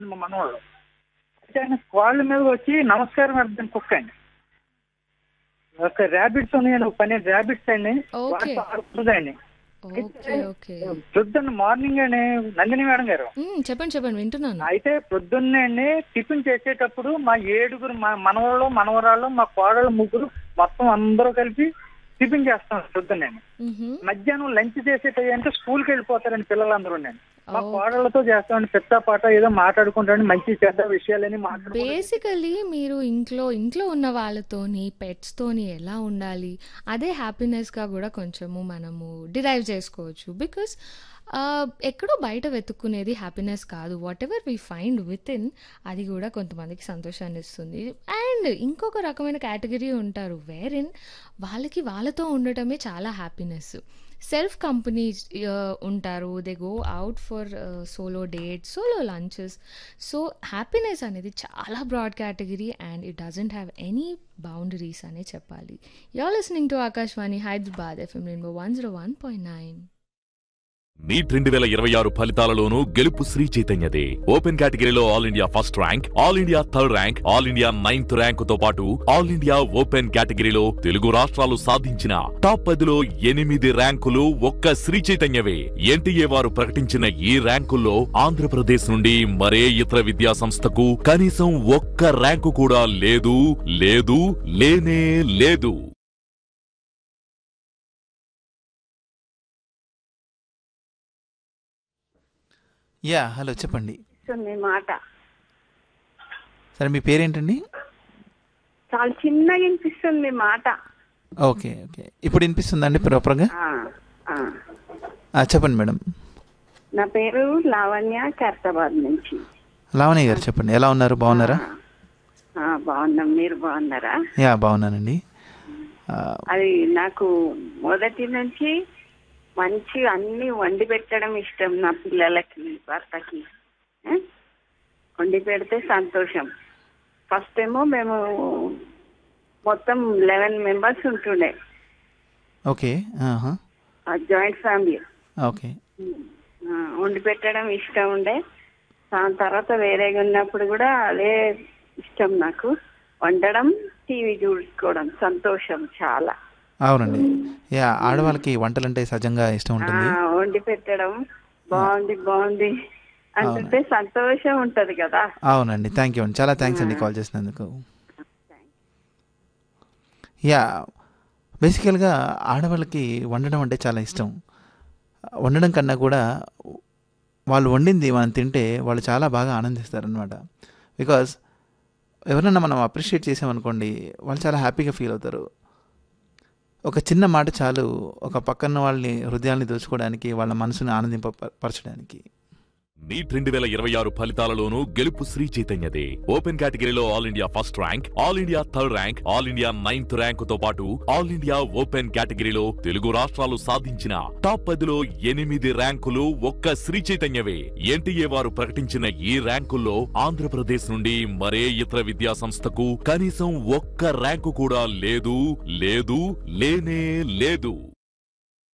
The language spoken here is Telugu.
మా మనవాళ్ళు అయితే ఆయన వాళ్ళ మీద వచ్చి నమస్కారం పెడతాను కుక్క అండి ఒక ర్యాబిట్స్ ఉన్నాయండి ఒక పన్నెండు ర్యాబిట్స్ అండి Okay. వాటితో ఆడుతుందండి ఓకే ఓకే పొద్దున్న మార్నింగ్ అండి నందిని మేడం గారు మ్మ్, చెప్పండి చెప్పండి వింటున్నాను అయితే పొద్దున్నే అండి టిఫిన్ చేసేటప్పుడు మా ఏడుగురు మా మనవాళ్ళు మనవరాళ్ళు మా కోడళ్ళు ముగ్గురు మొత్తం అందరూ కలిపి టిఫిన్ చేస్తాం పొద్దున్నే మ్హూ. మధ్యాహ్నం లంచ్ చేసేటంటే స్కూల్కి వెళ్ళిపోతారండి పిల్లలందరూ నేను మా ఓ. కోడళ్ళతో చేస్తామండి పిత్త పాట ఏదో మాట్లాడుకుంటాండి మంచి చెడ్డ విషయాలని మాట్లాడుకుంటాం బేసికలీ మీరు ఇంట్లో ఇంట్లో ఉన్న వాళ్ళతోని పెట్స్ తోని ఎలా ఉండాలి అదే హ్యాపీనెస్ గా కూడా కొంచెము మనము డిరైవ్ చేసుకోవచ్చు బికాస్ ఎక్కడో బయట వెతుక్కునేది హ్యాపీనెస్ కాదు whatever we find within అది కూడా కొంతమందికి సంతోషాన్ని ఇస్తుంది అండ్ ఇంకొక రకమైన కేటగిరీ ఉంటారు వేర్ ఇన్ వాళ్ళకి వాళ్ళతో ఉండటమే చాలా హ్యాపీనెస్ సెల్ఫ్ కంపెనీ ఉంటారు they go out for solo date solo lunches so happiness అనేది చాలా broad category and it doesn't have any boundaries అనే చెప్పాలి you're listening to Akashvani Hyderabad FM Rainbow one zero one point nine NEET రెండు వేల ఇరవై ఆరు ఫలితాలలోనూ గెలుపు శ్రీ చైతన్యదే ఓపెన్ కేటగిరీలో all India first rank all India third rank all India ninth rank తో పాటు ఆల్ ఇండియా ఓపెన్ కేటగిరీలో తెలుగు రాష్ట్రాలు సాధించిన టాప్ పదిలో ఎనిమిది ర్యాంకులు ఒక్క శ్రీ చైతన్యవే ఎన్టీఏ వారు ప్రకటించిన ఈ ర్యాంకుల్లో ఆంధ్రప్రదేశ్ నుండి మరే ఇతర విద్యా సంస్థకు కనీసం ఒక్క ర్యాంకు కూడా లేదు లేదు లేనే లేదు యా హలో చెప్పండి మీ మాట సరే మీ పేరేంటండి చాలా చిన్నగా వినిపిస్తుంది మీ మాట ఓకే ఓకే ఇప్పుడు వినిపిస్తుందండి ప్రాపర్గా ఆ, ఆ. ఆ, చెప్పండి మేడం నా పేరు లావణ్య ఖైరతాబాద్ నుంచి లావణ్య గారు చెప్పండి ఎలా ఉన్నారు బాగున్నారా ఆ, బాగున్నాం మీరు బాగున్నారా యా బాగున్నానండి ఆ, అది నాకు మొదటి నుంచి మంచి అన్ని వండి పెట్టడం ఇష్టం నా పిల్లలకి భర్తకి ఆ? వండి పెడితే సంతోషం ఫస్ట్ ఏమో మేము మొత్తం లెవెన్ మెంబర్స్ ఉంటుండే ఓకే ఆహా, జాయింట్ ఫ్యామిలీ ఓకే ఆ, వండి పెట్టడం ఇష్టం ఉండే దాని తర్వాత వేరేగా ఉన్నప్పుడు కూడా అదే ఇష్టం నాకు వండడం టీవీ చూసుకోవడం సంతోషం చాలా అవునండి యా ఆడవాళ్ళకి వంటలంటే సహజంగా ఇష్టం ఆ, ఉంటుంది వండి పెట్టడం బాగుంది బాగుంది అంటుంటే సంతోషం ఉంటది కదా అవునండి థ్యాంక్ యూ అండి చాలా థ్యాంక్స్ అండి కాల్ చేసినందుకు యా బేసికల్గా ఆడవాళ్ళకి వండడం అంటే చాలా ఇష్టం వండడం కన్నా కూడా వాళ్ళు వండింది మనం తింటే వాళ్ళు చాలా బాగా ఆనందిస్తారనమాట బికాస్ ఎవరైనా మనం అప్రిషియేట్ చేసామనుకోండి వాళ్ళు చాలా హ్యాపీగా ఫీల్ అవుతారు ఒక చిన్న మాట చాలు ఒక పక్కన వాళ్ళని హృదయాల్ని దోచుకోవడానికి వాళ్ళ మనసుని ఆనందింపపరచడానికి నీట్ రెండు వేల ఇరవై ఆరు ఫలితాలలోనూ గెలుపు శ్రీ చైతన్యదే ఓపెన్ కేటగిరీలో all India first rank all India third rank all India ninth rank తో పాటు ఆల్ ఇండియా ఓపెన్ కేటగిరీలో తెలుగు రాష్ట్రాలు సాధించిన టాప్ పదిలో ఎనిమిది ర్యాంకులు ఒక్క శ్రీ చైతన్యవే ఎన్టీఏ వారు ప్రకటించిన ఈ ర్యాంకుల్లో ఆంధ్రప్రదేశ్ నుండి మరే ఇతర విద్యా సంస్థకు కనీసం ఒక్క ర్యాంకు కూడా లేదు లేదు లేనే లేదు